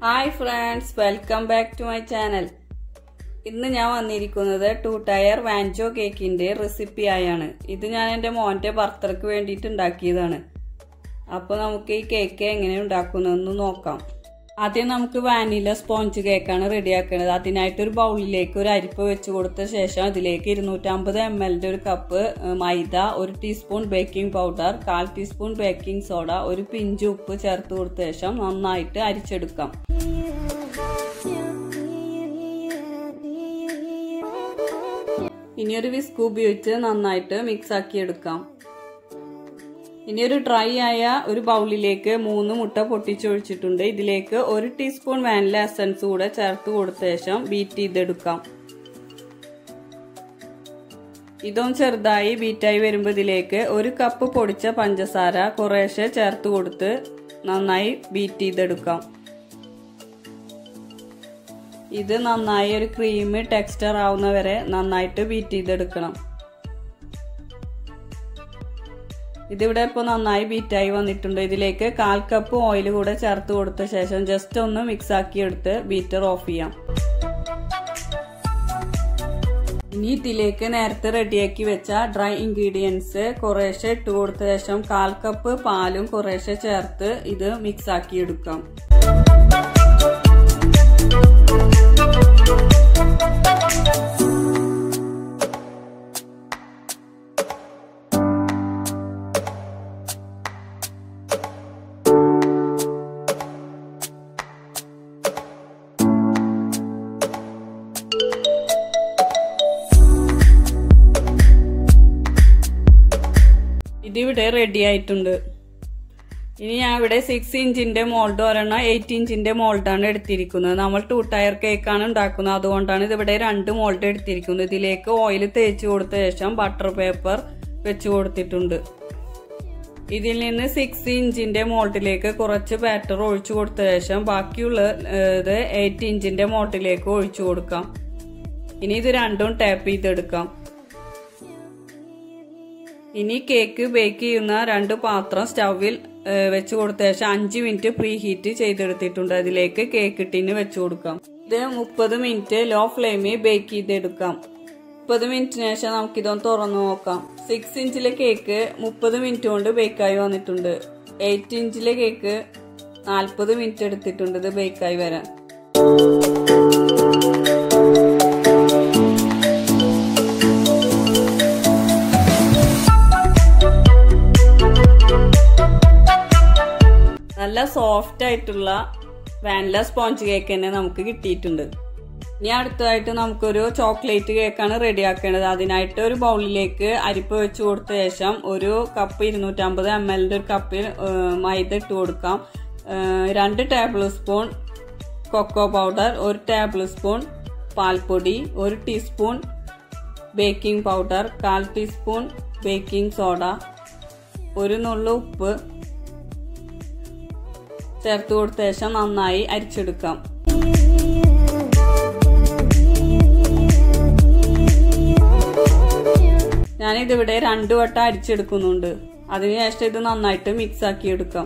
hi friends welcome back to my channel ഇന്ന് ഞാൻ വന്നിരിക്കുന്നത് ടു ടയർ വാൻജോ കേക്കിന്റെ റെസിപ്പി ആയാണ് ഇത് ഞാൻ എൻ്റെ മോൻ്റെ ബർത്ത്ഡേക്ക് വേണ്ടിയിട്ട് ഉണ്ടാക്കിയതാണ് അപ്പോൾ നമുക്ക് ഈ കേക്ക് എങ്ങനെ ഉണ്ടാക്കുന്നതെന്ന് നോക്കാം ആദ്യം നമുക്ക് വാനില സ്പോഞ്ച് കേക്കാണ് റെഡിയാക്കുന്നത് അതിനായിട്ട് ഒരു ബൗളിലേക്ക് ഒരു അരിപ്പ് വെച്ച് കൊടുത്ത ശേഷം അതിലേക്ക് ഇരുന്നൂറ്റമ്പത് എം എല്ലിന്റെ ഒരു കപ്പ് മൈദ ഒരു ടീസ്പൂൺ ബേക്കിംഗ് പൗഡർ കാൽ ടീസ്പൂൺ ബേക്കിംഗ് സോഡ ഒരു പിഞ്ച് ഉപ്പ് ചേർത്ത് കൊടുത്ത ശേഷം നന്നായിട്ട് അരിച്ചെടുക്കാം ഇനി ഒരു വിസ്ക് ഉപയോഗിച്ച് നന്നായിട്ട് മിക്സ് ആക്കി എടുക്കാം ഇനി ഒരു ഡ്രൈ ആയ ഒരു ബൗളിലേക്ക് മൂന്ന് മുട്ട പൊട്ടിച്ചൊഴിച്ചിട്ടുണ്ട് ഇതിലേക്ക് ഒരു ടീസ്പൂൺ വാനില എസൻസ് കൂടെ ചേർത്ത് കൊടുത്ത ശേഷം ബീറ്റ് ചെയ്തെടുക്കാം ഇതും ചെറുതായി ബീറ്റായി വരുമ്പോൾ ഇതിലേക്ക് ഒരു കപ്പ് പൊടിച്ച പഞ്ചസാര കുറേശ്ശെ ചേർത്ത് കൊടുത്ത് നന്നായി ബീറ്റ് ചെയ്തെടുക്കാം ഇത് നന്നായി ഒരു ക്രീമി ടെക്സ്ചർ ആവുന്നവരെ നന്നായിട്ട് ബീറ്റ് ചെയ്തെടുക്കണം ഇതിവിടെ ഇപ്പോൾ നന്നായി ബീറ്റായി വന്നിട്ടുണ്ട് ഇതിലേക്ക് കാൽ കപ്പ് ഓയിൽ കൂടെ ചേർത്ത് കൊടുത്ത ശേഷം ജസ്റ്റ് ഒന്ന് മിക്സ് ആക്കി എടുത്ത് ബീറ്റർ ഓഫ് ചെയ്യാം ഇനി ഇതിലേക്ക് നേരത്തെ റെഡിയാക്കി വെച്ച ഡ്രൈ ഇൻഗ്രീഡിയൻസ് കുറേശ്ശെ ഇട്ട് കൊടുത്ത ശേഷം കാൽ കപ്പ് പാലും കുറേശ്ശെ ചേർത്ത് ഇത് മിക്സ് ആക്കി എടുക്കാം ഇതിവിടെ റെഡി ആയിട്ടുണ്ട് ഇനി ഞാൻ ഇവിടെ സിക്സ് ഇഞ്ചിന്റെ മോൾഡ് ഒരെണ്ണം എയ്റ്റ് ഇഞ്ചിന്റെ മോൾഡാണ് എടുത്തിരിക്കുന്നത് നമ്മൾ ടു ടയർ കേക്കാണ് ഉണ്ടാക്കുന്നത് അതുകൊണ്ടാണ് ഇതിവിടെ രണ്ട് മോൾഡ് എടുത്തിരിക്കുന്നത് ഇതിലേക്ക് ഓയിൽ തേച്ച് കൊടുത്ത ശേഷം ബട്ടർ പേപ്പർ വെച്ച് കൊടുത്തിട്ടുണ്ട് ഇതിൽ നിന്ന് സിക്സ് ഇഞ്ചിന്റെ മോൾഡിലേക്ക് കുറച്ച് ബാറ്റർ ഒഴിച്ചു കൊടുത്ത ശേഷം ബാക്കിയുള്ള ഇത് എയ്റ്റ് ഇഞ്ചിന്റെ മോൾഡിലേക്ക് ഒഴിച്ചു കൊടുക്കാം ഇനി ഇത് രണ്ടും ടാപ്പ് ചെയ്തെടുക്കാം ഇനി കേക്ക് ബേക്ക് ചെയ്യുന്ന രണ്ട് പാത്രം സ്റ്റൗവിൽ വെച്ച് കൊടുത്ത ശേഷം അഞ്ച് മിനിറ്റ് പ്രീ ഹീറ്റ് ചെയ്തെടുത്തിട്ടുണ്ട് അതിലേക്ക് കേക്ക് ടിന് വെച്ച് കൊടുക്കാം ഇത് മുപ്പത് മിനിറ്റ് ലോ ഫ്ലെയിമിൽ ബേക്ക് ചെയ്തെടുക്കാം മുപ്പത് മിനിറ്റിന് ശേഷം നമുക്കിതൊന്ന് തുറന്നു നോക്കാം സിക്സ് ഇഞ്ചിലെ കേക്ക് മുപ്പത് മിനിറ്റ് കൊണ്ട് ബേക്കായി വന്നിട്ടുണ്ട് എയ്റ്റ് ഇഞ്ചിലെ കേക്ക് നാൽപ്പത് മിനിറ്റ് എടുത്തിട്ടുണ്ട് ഇത് ബേക്കായി വരാൻ നല്ല സോഫ്റ്റ് ആയിട്ടുള്ള വാനില സ്പോഞ്ച് കേക്ക് തന്നെ നമുക്ക് കിട്ടിയിട്ടുണ്ട് ഇനി അടുത്തതായിട്ട് നമുക്കൊരു ചോക്ലേറ്റ് കേക്കാണ് റെഡി ആക്കേണ്ടത് അതിനായിട്ട് ഒരു ബൗളിലേക്ക് അരിപ്പ് വെച്ച് കൊടുത്ത ശേഷം ഒരു കപ്പ് ഇരുന്നൂറ്റമ്പത് എം എല്ലിന്റെ ഒരു കപ്പിൽ മൈദ ഇട്ട് കൊടുക്കാം രണ്ട് ടേബിൾ സ്പൂൺ കൊക്കോ പൗഡർ ഒരു ടേബിൾ സ്പൂൺ പാൽപ്പൊടി ഒരു ടീസ്പൂൺ ബേക്കിംഗ് പൗഡർ കാൽ ടീസ്പൂൺ ബേക്കിംഗ് സോഡ ഒരു നുള്ളു ഉപ്പ് ചേർത്ത് കൊടുത്ത ശേഷം നന്നായി അരിച്ചെടുക്കാം ഞാനിതിവിടെ രണ്ടു വട്ടം അരിച്ചെടുക്കുന്നുണ്ട് അതിനുശേഷം ഇത് നന്നായിട്ട് മിക്സ് ആക്കി എടുക്കാം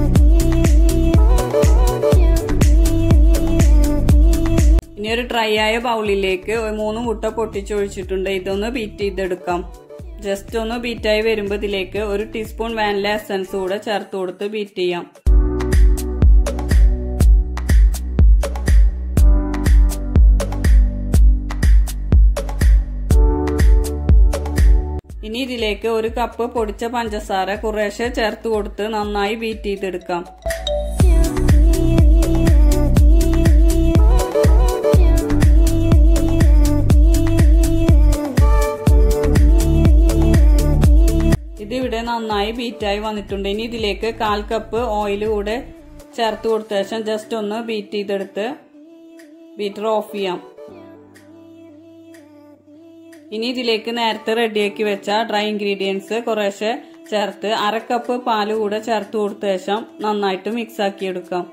ഇനി ഒരു ഡ്രൈ ആയ ബൗളിലേക്ക് മൂന്ന് മുട്ട പൊട്ടിച്ചൊഴിച്ചിട്ടുണ്ട് ഇതൊന്ന് ബീറ്റ് ചെയ്തെടുക്കാം ജസ്റ്റ് ഒന്ന് ബീറ്റായി വരുമ്പോൾ ഇതിലേക്ക് ഒരു ടീസ്പൂൺ വാനില എസൻസ് കൂടെ ചേർത്ത് കൊടുത്ത് ബീറ്റ് ചെയ്യാം ഇനി ഇതിലേക്ക് ഒരു കപ്പ് പൊടിച്ച പഞ്ചസാര കുറേശ്ശെ ചേർത്ത് കൊടുത്ത് നന്നായി ബീറ്റ് ചെയ്തെടുക്കാം ഇതിവിടെ നന്നായി ബീറ്റായി വന്നിട്ടുണ്ട് ഇനി ഇതിലേക്ക് കാൽ കപ്പ് ഓയിൽ കൂടെ ചേർത്ത് കൊടുത്ത ശേഷം ജസ്റ്റ് ഒന്ന് ബീറ്റ് ചെയ്തെടുത്ത് ബീറ്റർ ഓഫ് ചെയ്യാം ഇനി ഇതിലേക്ക് നേരത്തെ റെഡിയാക്കി വെച്ച ഡ്രൈ ഇൻഗ്രീഡിയൻസ് കുറേശ്ശെ ചേർത്ത് അര കപ്പ് പാല് കൂടെ ചേർത്ത് കൊടുത്ത ശേഷം നന്നായിട്ട് മിക്സ് ആക്കി എടുക്കാം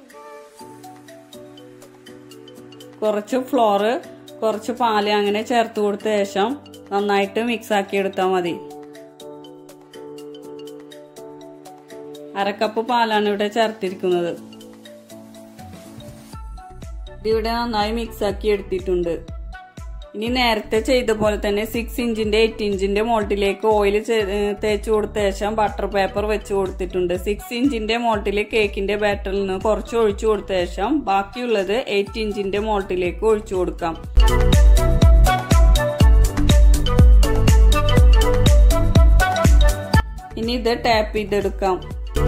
കുറച്ച് ഫ്ലോറ് കുറച്ച് പാല് അങ്ങനെ ചേർത്ത് കൊടുത്ത ശേഷം നന്നായിട്ട് മിക്സ് ആക്കി എടുത്താൽ മതി അരക്കപ്പ് പാലാണ് ഇവിടെ ചേർത്തിരിക്കുന്നത് ഇതിവിടെ നന്നായി മിക്സ് ആക്കി എടുത്തിട്ടുണ്ട് ഇനി നേരത്തെ ചെയ്ത പോലെ തന്നെ സിക്സ് ഇഞ്ചിന്റെ എയ്റ്റ് ഇഞ്ചിന്റെ മോൾട്ടിലേക്ക് ഓയിൽ തേച്ച് കൊടുത്ത ശേഷം ബട്ടർ പേപ്പർ വെച്ച് കൊടുത്തിട്ടുണ്ട് സിക്സ് ഇഞ്ചിന്റെ മോൾട്ടിൽ കേക്കിന്റെ ബാറ്ററിൽ നിന്ന് കുറച്ച് ഒഴിച്ചു കൊടുത്ത ശേഷം ബാക്കിയുള്ളത് എയ്റ്റ് ഇഞ്ചിന്റെ മോൾട്ടിലേക്ക് ഒഴിച്ചു കൊടുക്കാം ഇനി ഇത് ടാപ്പ് ചെയ്തെടുക്കാം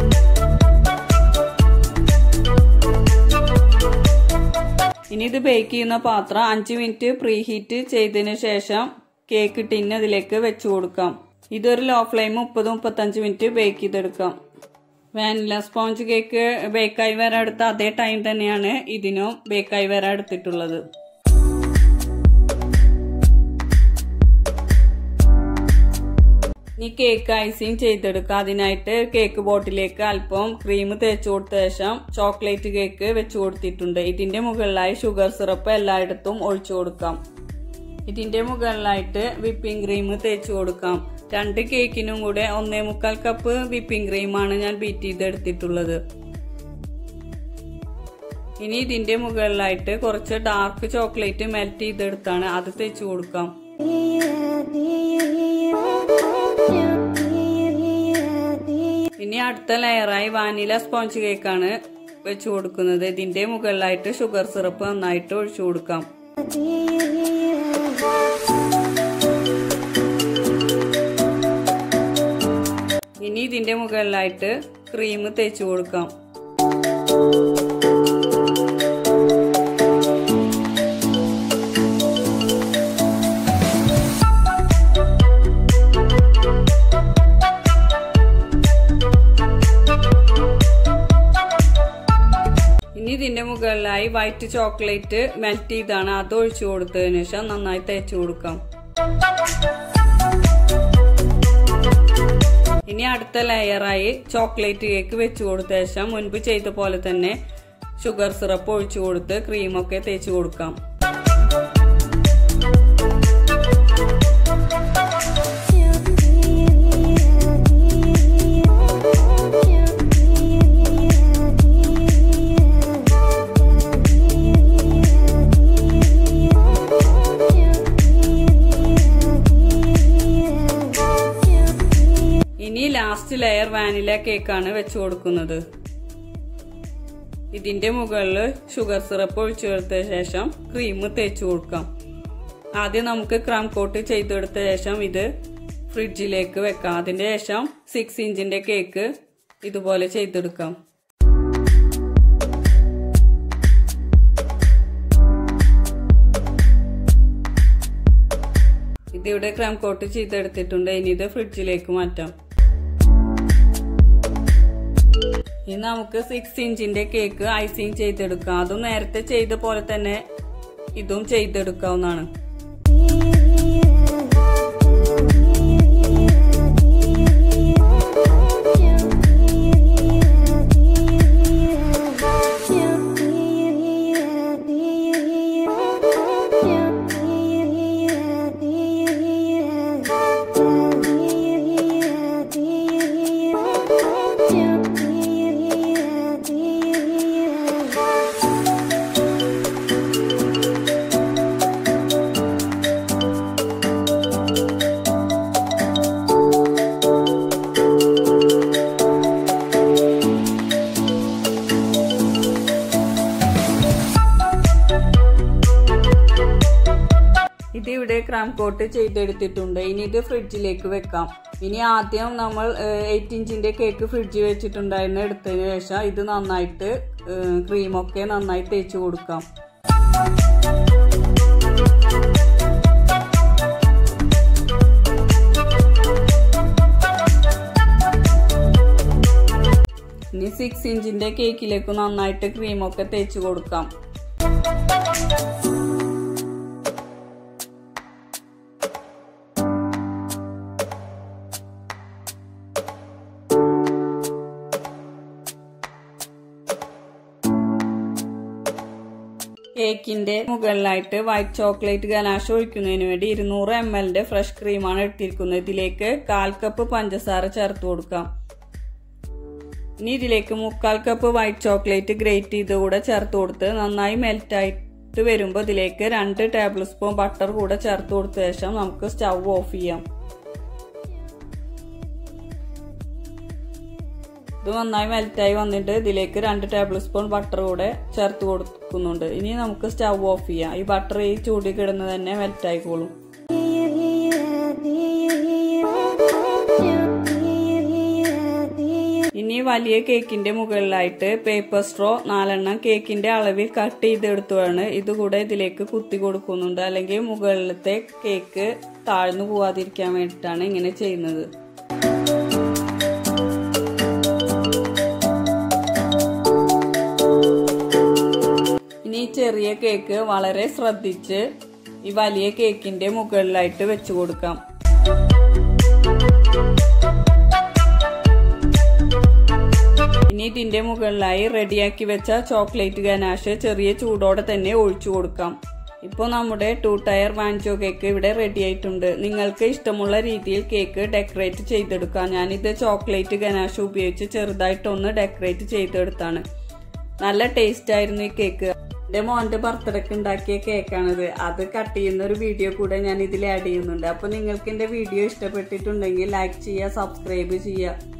ഇനി ഇത് ബേക്ക് ചെയ്യുന്ന പാത്രം അഞ്ച് മിനിറ്റ് പ്രീ ഹീറ്റ് ചെയ്തതിനു ശേഷം കേക്ക് ടിന്ന് അതിലേക്ക് വെച്ച് കൊടുക്കാം ഇതൊരു ലോ ഫ്ലെയിം മുപ്പത് മുപ്പത്തഞ്ച് മിനിറ്റ് ബേക്ക് ചെയ്തെടുക്കാം വാനില സ്പോഞ്ച് കേക്ക് ബേക്കായി വരാൻ എടുത്ത അതേ ടൈം തന്നെയാണ് ഇതിനും ബേക്കായി വരാൻ എടുത്തിട്ടുള്ളത് ഇനി കേക്ക് ഐസിങ് ചെയ്തെടുക്കുക അതിനായിട്ട് കേക്ക് ബോട്ടിലേക്ക് അല്പം ക്രീം തേച്ച് കൊടുത്ത ശേഷം ചോക്ലേറ്റ് കേക്ക് വെച്ച് കൊടുത്തിട്ടുണ്ട് ഇതിന്റെ മുകളിലായി ഷുഗർ സിറപ്പ് എല്ലായിടത്തും ഒഴിച്ചു കൊടുക്കാം ഇതിന്റെ മുകളിലായിട്ട് വിപ്പിംഗ് ക്രീം തേച്ച് കൊടുക്കാം രണ്ട് കേക്കിനും കൂടെ ഒന്നേ മുക്കാൽ കപ്പ് വിപ്പിംഗ് ക്രീമാണ് ഞാൻ ബീറ്റ് ചെയ്തെടുത്തിട്ടുള്ളത് ഇനി ഇതിന്റെ മുകളിലായിട്ട് കുറച്ച് ഡാർക്ക് ചോക്ലേറ്റ് മെൽറ്റ് ചെയ്തെടുത്താണ് അത് തേച്ച് കൊടുക്കാം ഇനി അടുത്ത ലെയറായി വാനില സ്പോഞ്ച് കേക്കാണ് വെച്ച് കൊടുക്കുന്നത് ഇതിന്റെ മുകളിലായിട്ട് ഷുഗർ സിറപ്പ് നന്നായിട്ട് ഒഴിച്ചു കൊടുക്കാം ഇനി ഇതിന്റെ മുകളിലായിട്ട് ക്രീം തേച്ച് കൊടുക്കാം ഇനി ഇതിന്റെ മുകളിലായി വൈറ്റ് ചോക്ലേറ്റ് മെൽറ്റ് ചെയ്താണ് അത് ഒഴിച്ചു കൊടുത്തതിന് ശേഷം നന്നായി തേച്ച് കൊടുക്കാം ഇനി അടുത്ത ലെയറായി ചോക്ലേറ്റ് കേക്ക് വെച്ച് കൊടുത്ത ശേഷം മുൻപ് ചെയ്ത പോലെ തന്നെ ഷുഗർ സിറപ്പ് ഒഴിച്ചു കൊടുത്ത് ക്രീമൊക്കെ തേച്ച് കൊടുക്കാം ഇനി ലാസ്റ്റ് ലെയർ വാനില കേക്കാണ് വെച്ച് കൊടുക്കുന്നത് ഇതിന്റെ മുകളിൽ ഷുഗർ സിറപ്പ് ഒഴിച്ചു കൊടുത്ത ശേഷം ക്രീം തേച്ച് കൊടുക്കാം ആദ്യം നമുക്ക് ക്രം കോട്ട് ചെയ്തെടുത്ത ശേഷം ഇത് ഫ്രിഡ്ജിലേക്ക് വെക്കാം അതിന്റെ ശേഷം സിക്സ് ഇഞ്ചിന്റെ കേക്ക് ഇതുപോലെ ചെയ്തെടുക്കാം ഇതിവിടെ ക്രം കോട്ട് ചെയ്തെടുത്തിട്ടുണ്ട് ഇനി ഇത് ഫ്രിഡ്ജിലേക്ക് മാറ്റാം ഇനി നമുക്ക് സിക്സ് ഇഞ്ചിന്റെ കേക്ക് ഐസിങ് ചെയ്തെടുക്കാം അതും നേരത്തെ ചെയ്ത പോലെ തന്നെ ഇതും ചെയ്തെടുക്കാവുന്നതാണ് ഇതിവിടെ ക്രാം കോട്ട് ചെയ്തെടുത്തിട്ടുണ്ട് ഇനി ഇത് ഫ്രിഡ്ജിലേക്ക് വെക്കാം ഇനി ആദ്യം നമ്മൾ എയ്റ്റ് ഇഞ്ചിന്റെ കേക്ക് ഫ്രിഡ്ജിൽ വെച്ചിട്ടുണ്ടായിരുന്ന എടുത്തതിന് ശേഷം ഇത് നന്നായിട്ട് ക്രീമൊക്കെ നന്നായി തേച്ച് കൊടുക്കാം ഇനി സിക്സ് ഇഞ്ചിന്റെ കേക്കിലേക്ക് നന്നായിട്ട് ക്രീമൊക്കെ തേച്ച് കൊടുക്കാം കേക്കിന്റെ മുകളിലായിട്ട് വൈറ്റ് ചോക്ലേറ്റ് ഗനാഷ് ഒഴിക്കുന്നതിന് വേണ്ടി ഇരുന്നൂറ് എം എല്ലിന്റെ ഫ്രഷ് ക്രീമാണ് എടുത്തിരിക്കുന്നത് ഇതിലേക്ക് കാൽ കപ്പ് പഞ്ചസാര ചേർത്ത് കൊടുക്കാം ഇനി ഇതിലേക്ക് മുക്കാൽ കപ്പ് വൈറ്റ് ചോക്ലേറ്റ് ഗ്രേറ്റ് ചെയ്ത് കൂടെ ചേർത്ത് കൊടുത്ത് നന്നായി മെൽറ്റായി ഇട്ട് വരുമ്പോൾ ഇതിലേക്ക് രണ്ട് ടേബിൾ സ്പൂൺ ബട്ടർ കൂടെ ചേർത്ത് കൊടുത്ത ശേഷം നമുക്ക് സ്റ്റൗ ഓഫ് ചെയ്യാം ഇത് നന്നായി മെൽറ്റായി വന്നിട്ട് ഇതിലേക്ക് രണ്ട് ടേബിൾ സ്പൂൺ ബട്ടർ കൂടെ ചേർത്ത് കൊടുക്കുന്നുണ്ട് ഇനി നമുക്ക് സ്റ്റൗ ഓഫ് ചെയ്യാം ഈ ബട്ടർ ഈ ചൂടി കിടന്ന് തന്നെ മെൽറ്റായിക്കോളും ഇനി വലിയ കേക്കിന്റെ മുകളിലായിട്ട് പേപ്പർ സ്ട്രോ നാലെണ്ണം കേക്കിന്റെ അളവിൽ കട്ട് ചെയ്തെടുത്തുമാണ് ഇതുകൂടെ ഇതിലേക്ക് കുത്തി കൊടുക്കുന്നുണ്ട് അല്ലെങ്കിൽ മുകളിലത്തെ കേക്ക് താഴ്ന്നു പോവാതിരിക്കാൻ വേണ്ടിയിട്ടാണ് ഇങ്ങനെ ചെയ്യുന്നത് ഇനി ചെറിയ കേക്ക് വളരെ ശ്രദ്ധിച്ച് ഈ വലിയ കേക്കിന്റെ മുകളിലായിട്ട് വെച്ചു കൊടുക്കാം ഇനി ഇതിന്റെ മുകളിലായി റെഡിയാക്കി വെച്ച ചോക്ലേറ്റ് ഗനാഷ് ചെറിയ ചൂടോടെ തന്നെ ഒഴിച്ചു കൊടുക്കാം ഇപ്പോൾ നമ്മുടെ ടു ടയർ വാൻചോ കേക്ക് ഇവിടെ റെഡി ആയിട്ടുണ്ട് നിങ്ങൾക്ക് ഇഷ്ടമുള്ള രീതിയിൽ കേക്ക് ഡെക്കറേറ്റ് ചെയ്തെടുക്കാം ഞാനിത് ചോക്ലേറ്റ് ഗനാഷ് ഉപയോഗിച്ച് ചെറുതായിട്ടൊന്ന് ഡെക്കറേറ്റ് ചെയ്തെടുത്താണ് നല്ല ടേസ്റ്റ് ആയിരുന്നു ഈ കേക്ക് എന്റെ മോന്റെ ബർത്ത്ഡേക്ക് ഉണ്ടാക്കിയ കേക്കാണിത് അത് കട്ട് ചെയ്യുന്ന ഒരു വീഡിയോ കൂടെ ഞാൻ ഇതിൽ ആഡ് ചെയ്യുന്നുണ്ട് അപ്പൊ നിങ്ങൾക്ക് എന്റെ വീഡിയോ ഇഷ്ടപ്പെട്ടിട്ടുണ്ടെങ്കിൽ ലൈക്ക് ചെയ്യുക സബ്സ്ക്രൈബ് ചെയ്യുക